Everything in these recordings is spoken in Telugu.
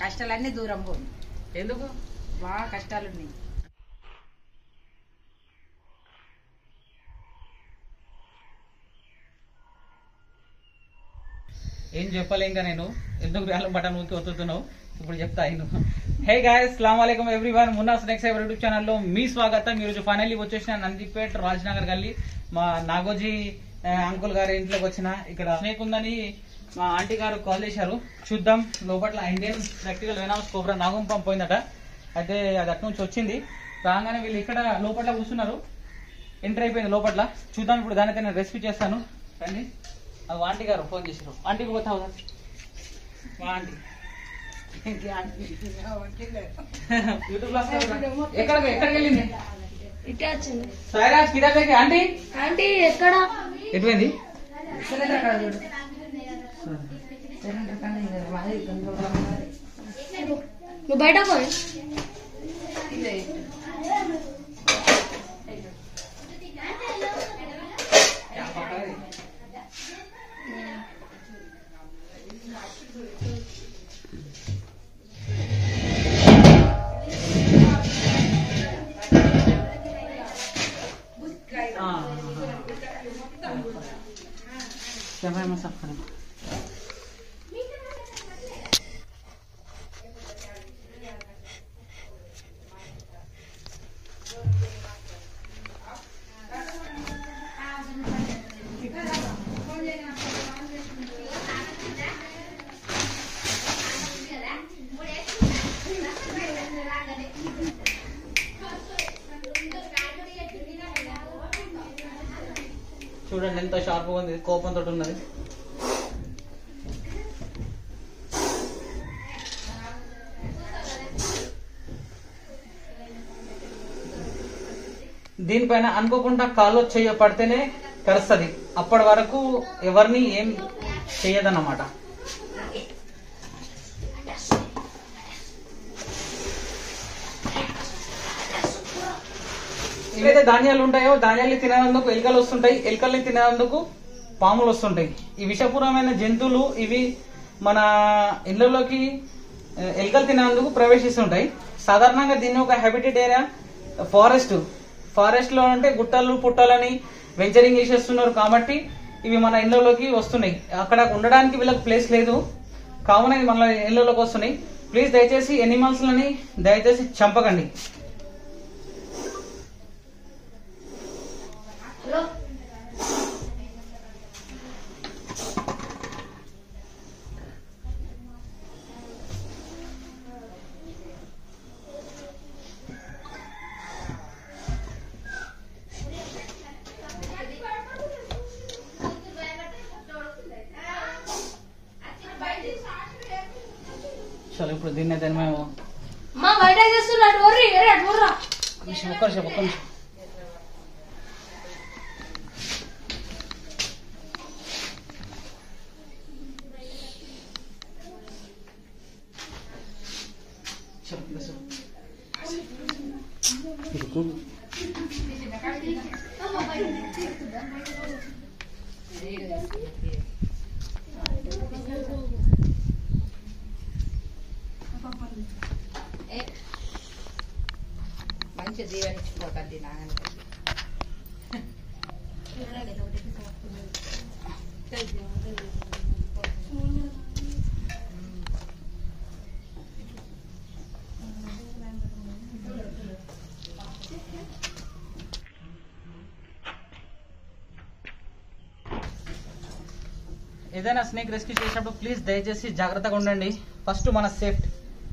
కష్టాలన్నీ దూరం పోను ఎందుకు బాగా కష్టాలున్నాయి ఏం చెప్పలే ఇంకా నేను ఎందుకు వేలం బటన్ ఊరికి వస్తున్నావు ఇప్పుడు చెప్తా ఆయన హే గాయస్ అస్సలం వాలేకుమ్ everyone Munna snacks ever YouTube ఛానల్లో మీ స్వాగతం ఈ రోజు ఫైనల్లీ వచ్చేసిన నందిపేట్ రాజ్నగర్ గల్లీ మా నాగోజీ ఆ, అంకుల్ గారి ఇంట్లోకి వచ్చిన ఇక్కడ స్నేక్ ఉందని మా ఆంటీ గారు కాల్ చేశారు చూద్దాం లోపల ఇండియన్ ప్రాక్టికల్ వెనామస్ కోబ్రా నాగం పంప్ పోయిందట అయితే అది అటు నుంచి వచ్చింది రాగానే వీళ్ళు ఇక్కడ లోపల కూర్చున్నారు ఎంటర్ అయిపోయింది లోపల చూద్దాం ఇప్పుడు దానికైతే నేను రెసిపీ చేస్తాను రండి అది ఆంటీ గారు ఫోన్ చేశారు ఆంటీకి పోతావు మా ఆంటీ యూట్యూబ్ లో ఎక్కడ ఎక్కడికి వెళ్ళింది ఇటే వచ్చింది సాయిరాజ్ కిదా దగ్గర ఆంటీ ఆంటీ ఎక్కడ ఎటువైంది నువ్వు బయట పోయి कैमरा में सब करें చూడండి ఎంత షార్ప్గా ఉంది కోపంతో ఉన్నది దీనిపైన అనుకోకుండా కాలు చెయ్య పడితేనే కరుస్తుంది అప్పటి వరకు ఎవరిని ఏం చెయ్యదన్నమాట ఏవైతే ధాన్యాలు ఉంటాయో ధాన్యాలు తినేందుకు ఎలుకలు వస్తుంటాయి ఎలుకల్ని తినేందుకు పాములు వస్తుంటాయి ఈ విషపూరమైన జంతువులు ఇవి మన ఇళ్లలోకి ఆ, ఎలుకలు తినేందుకు ప్రవేశిస్తుంటాయి సాధారణంగా దీన్ని ఒక హ్యాబిటెడ్ ఏరియా ఫారెస్ట్ ఫారెస్ట్ లో అంటే గుట్టలు పుట్టలని వెంచరింగ్ చేసేస్తున్నారు కాబట్టి ఇవి మన ఇళ్లలోకి వస్తున్నాయి అక్కడ ఉండడానికి వీళ్ళకి ప్లేస్ లేదు కావున ఇవి మన ఇళ్లలోకి వస్తున్నాయి ప్లీజ్ దయచేసి ఎనిమల్స్ లని దయచేసి చంపకండి హలో చలో ఇప్పుడు దీన్ని అయితే మేము అమ్మా బయట చేస్తున్నా అటు వర్రి వేరే అటు వర్రా ఒక్క నిమిషం ఒక్క నిమిషం ఒక్క నిమిషం చలో, బస్సు. మంచి దీవెనిచ్చిపోతుంది నాగని ఏదైనా స్నేక్ రెస్క్యూ చేసినప్పుడు ప్లీజ్ దయచేసి జాగ్రత్తగా ఉండండి ఫస్ట్ మన సేఫ్టీ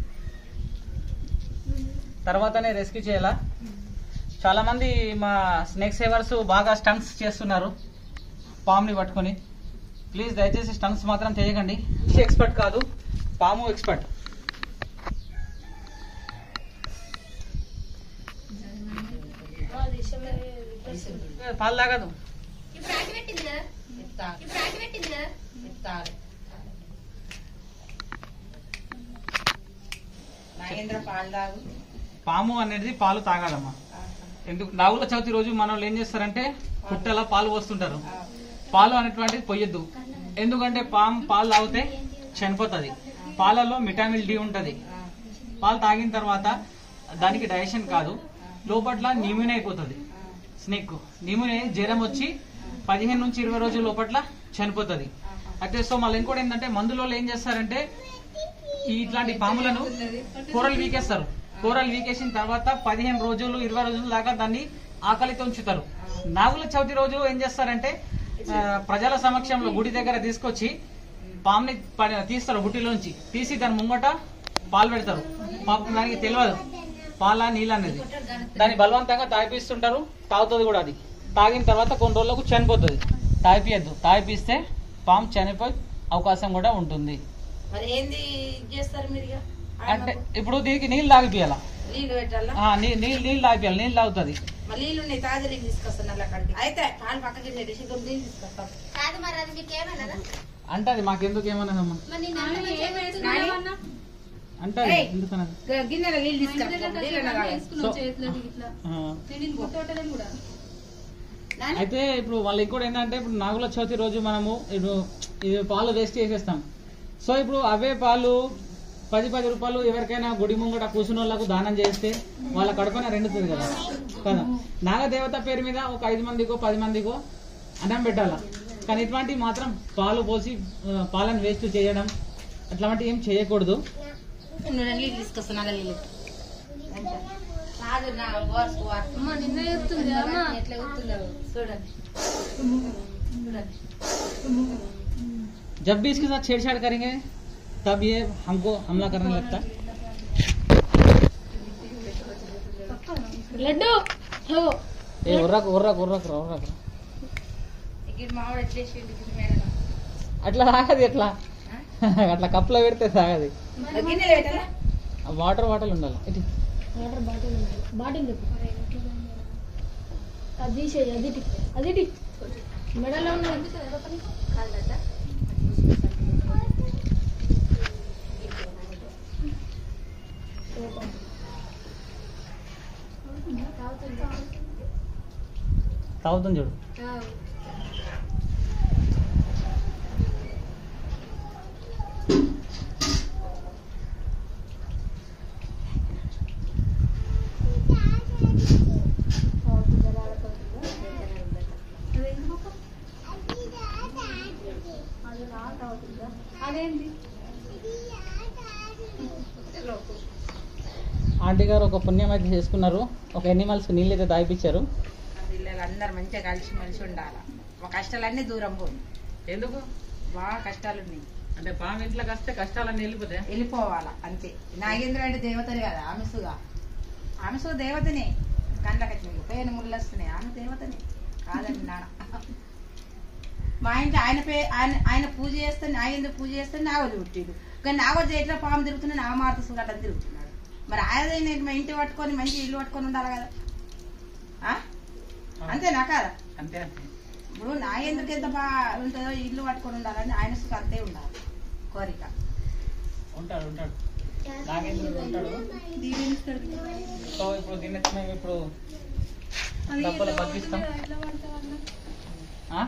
తర్వాతనే రెస్క్యూ చేయాలా చాలా మంది మా స్నేక్ సేవర్స్ బాగా స్టంట్స్ చేస్తున్నారు పాముని పట్టుకొని ప్లీజ్ దయచేసి స్టంట్స్ మాత్రం చేయకండి ఎక్స్పర్ట్ కాదు పాము ఎక్స్పర్ట్ పాలు తాగదు ఇప్పుడు ఆకి పెట్టింది కదా ఇస్తాను ఇప్పుడు ఆకి పెట్టింది కదా ఇస్తాను నాగేంద్ర పాలు తాగు పాము అనేది పాలు తాగాలమ్మా ఎందుకు నాగుల చవితి రోజు మన వాళ్ళు ఏం చేస్తారంటే పుట్టలా పాలు పోస్తుంటారు పాలు అనేటువంటిది పొయ్యొద్దు ఎందుకంటే పాము పాలు తాగితే చనిపోతుంది పాలలో విటమిన్ డి ఉంటది ఆ, పాలు తాగిన తర్వాత దానికి డైజెషన్ కాదు లోపట్ల న్యూమిన్ అయిపోతుంది ఆ, స్నేక్ న్యూమిన్ అయి జ్వరం వచ్చి పదిహేను నుంచి ఇరవై రోజుల లోపట్ల చనిపోతుంది ఆహా. అయితే సో మళ్ళీ ఇంకోటి ఏంటంటే మందులో ఏం చేస్తారంటే ఈ ఇట్లాంటి పాములను కూరలు వీకేస్తారు కూరలు వీకేసిన తర్వాత పదిహేను రోజులు ఇరవై రోజుల దాకా దాన్ని ఆకలితో ఉంచుతారు నాగుల చవితి రోజు ఏం చేస్తారంటే ఆ, ప్రజల సమక్షంలో గుడి దగ్గర తీసుకొచ్చి పాముని ప- తీస్తారు బుట్టిలోంచి తీసి దాని ముంగట పాలు పెడతారు పాపం దానికి తెలియదు పాల నీళ్ళు అనేది దాన్ని బలవంతంగా తాగిపిస్తుంటారు తాగుతుంది కూడా అది తాగిన తర్వాత కొన్ని రోజులకు చనిపోతుంది తాగిపియద్దు తాగిపిస్తే పాము చనిపోయి అవకాశం కూడా ఉంటుంది మరి ఏంది ఇది చేస్తారు మీరు ఇక? అంటే ఆయనకు ఇప్పుడు దీనికి నీళ్ళు తాగిపియాల నీళ్ళు పెట్టాలా ఆ, నీ- నీళ్ళు నీళ్ళు తాగిపియాలి నీళ్ళు తాగుతుంది మళ్ళీ నీళ్ళు ఉన్నాయి తాజా నీళ్ళు తీసుకొస్తాను అలా అక్కడికి అయితే పాలు పక్కకి పెట్టేసి ఇంకొక నీళ్ళు తీసుకొస్తాం కాదు మరి అది నీకేమన్నదా అంటే అది మాకెందుకు ఏమన్నదమ్మా మరి నేను అన్నం ఏం వేస్తున్నావన్నా అంటే ఏయ్. ఎందుకన్నది గ- గిన్నెలో నీళ్ళు తీసుకొస్తాం నీళ్ళు తాగాలి. సో, ఆ, నాని? అయితే ఇప్పుడు వాళ్ళు ఇంకోటి ఏంటంటే ఇప్పుడు నాగుల చవితి రోజు మనము ఇప్పుడు ఇది పాలు వేస్ట్ చేసేస్తాం సో ఇప్పుడు అవే పాలు పది పది రూపాయలు ఎవరికైనా గుడి ముంగట కూర్చున్న వాళ్ళకు దానం చేస్తే వాళ్ళ కడుపున రెండుతుంది కదా కదా నాగదేవత పేరు మీద ఒక ఐదు మందికో పది మందికో అన్నం పెట్టాల కానీ ఇటువంటివి మాత్రం పాలు పోసి ఆ, పాలను వేస్ట్ చేయడం అట్లాంటివి ఏం చేయకూడదు నువ్వు నీళ్ళు తీసుకొస్తాను అలా నీళ్ళు కాదు నా వార్స్ వార్స్ అమ్మ నిన్న చెప్తుంది అమ్మ ఎట్లా అవుతుందో చూడండి చూడండి जब भी इसके साथ छेड़छाड़ करेंगे तब ये हमको हमला करने लगता है లడ్డు హో ఏ ఉర్రకు ఉర్రకు ఉర్రకు రా, ఉర్రకు రా. ఇక్కడ మామిడి ఎట్లేసిండు గిన్నె మీద అట్లా తాగది ఎట్లా అట్లా కప్పులో పెడితే తాగది గిన్నెలు పెట్టాలా వాటర్ వాటర్ ఉండాలి ఇటు. వాటర్ బాటిల్ ఉంది. బాటిల్ చెప్పు అది తీసేయి అది ఇటు. అది ఇటు. మెడలో ఉన్నది తాగుతుంది చూడు అదేంటి ఆంటీ గారు ఒక పుణ్యం అయితే చేసుకున్నారు ఒక ఎనిమల్స్ నీళ్ళు అయితే తాగిపించారు పిల్లలు అందరు మంచిగా కలిసి మెలిసి ఉండాలి మా కష్టాలన్నీ దూరం పోయి ఎందుకు బాగా కష్టాలు ఉన్నాయి అంటే పాము ఇంట్లోకి వస్తే కష్టాలన్నీ వెళ్ళిపోతాయి వెళ్ళిపోవాలా అంతే నాగేంద్ర అంటే దేవతనే కదా ఆమెసుగా ఆమెసు దేవతనే కండ్లకి పేరు ముళ్ళు వస్తున్నాయి ఆమె దేవతనే కాదండి నాన్న మా ఇంట్లో ఆయన పే ఆయన ఆయన పూజ చేస్తే నాగేంద్ర పూజ చేస్తే నాగోజు పుట్టిడు కానీ నాగోజు ఎట్లా పాము తిరుగుతున్నా నాగమార్త సూరట తిరుగుతున్నాడు మరి ఆయన మా ఇంటి పట్టుకొని మంచి ఇల్లు పట్టుకొని ఉండాలి కదా ఆ? అంతేనా కాదా అంతే అంతే ఇప్పుడు నాగేంద్రకి ఎంత బాగా ఉంటుందో ఇల్లు పట్టుకొని ఉండాలని ఆయన సుఖ అంతే ఉండాలి కోరిక ఉంటాడు ఉంటాడు నాగేంద్రుడు ఉంటాడు సో ఇప్పుడు దీన్ని మేము ఇప్పుడు డబ్బులు పంపిస్తాం ఆ?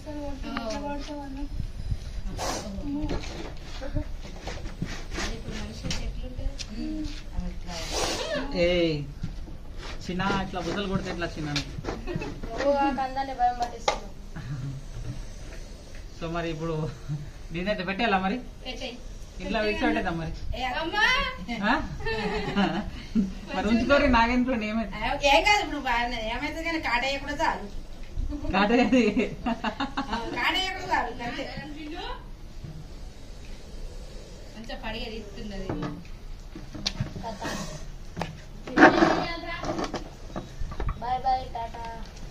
ఏయ్ చిన్న ఇట్లా బుద్ధలు కొడితే ఇట్లా చిన్న కందాన్ని భయం పట్టిస్తున్నావు సో మరి ఇప్పుడు దీని అయితే పెట్టాలా మరి ఇట్లా విడిచిపెట్టేద్దాం మరి ఆ? మరి ఉంచుకోరి నాగేంద్రుడు ఏమైతే ఏం కాదు ఇప్పుడు బాగానే ఏమైతే కానీ కాటయ్య కూడా చాలు కాటేది కాటయ్య కూడా చాలు అంతే మంచిగా పడిగా తీస్తున్నది బాయ్ బాయ్ టాటా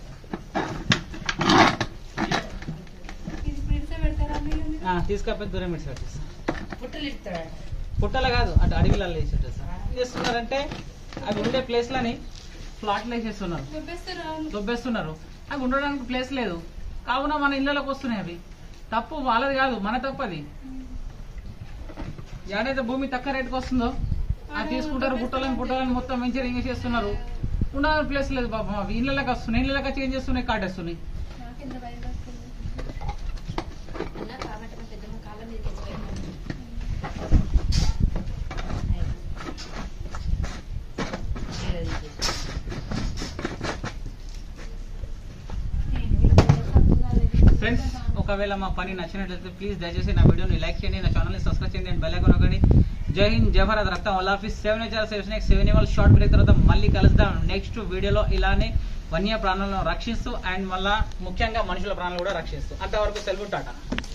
ఆ, తీసుకపోయి దూరం విడిచిపెట్టేస్తాం పుట్టలు ఇస్తాడు పుట్టలు కాదు అటు అడవిలలో వేసేటేస్తాం ఏం చేస్తున్నారంటే అవి ఉండే ప్లేస్లని ఫ్లాట్లు వేసేస్తున్నారు దొబ్బేస్తున్నారు అవి ఉండడానికి ప్లేస్ లేదు కావున మన ఇళ్ళలోకి వస్తున్నాయి అవి తప్పు వాళ్ళది కాదు మన తప్పు అది ఏడైతే భూమి తక్కువ రేటుకి వస్తుందో అది తీసుకుంటారు గుట్టలని గుట్టలని మొత్తం మంచిగా రింగ్ చేస్తున్నారు ఉండడానికి ప్లేస్ లేదు పాపం అవి ఇళ్ళకి వస్తున్నాయి ఇళ్ళకి చేంజ్ చేస్తున్నాయి కాటేస్తున్నాయి ఫ్రెండ్స్ ఒకవేళ మా పని నచ్చినట్లయితే ప్లీజ్ దయచేసి నా వీడియోని లైక్ చేయండి నా ఛానల్ని సబ్స్క్రైబ్ చేయండి అండ్ బెల్ ఐకాన్ నొక్కండి జై హింద్ జై భారత్ రక్తం వల్ల office seven HR seven next seven ఇవాళ షార్ట్ బ్రేక్ తర్వాత మళ్ళీ కలుద్దాం నెక్స్ట్ వీడియోలో ఇలానే వన్య ప్రాణాలను రక్షిస్తూ అండ్ మళ్ళా ముఖ్యంగా మనుషుల ప్రాణాలు కూడా రక్షిస్తూ అంతవరకు సెలవు టాటా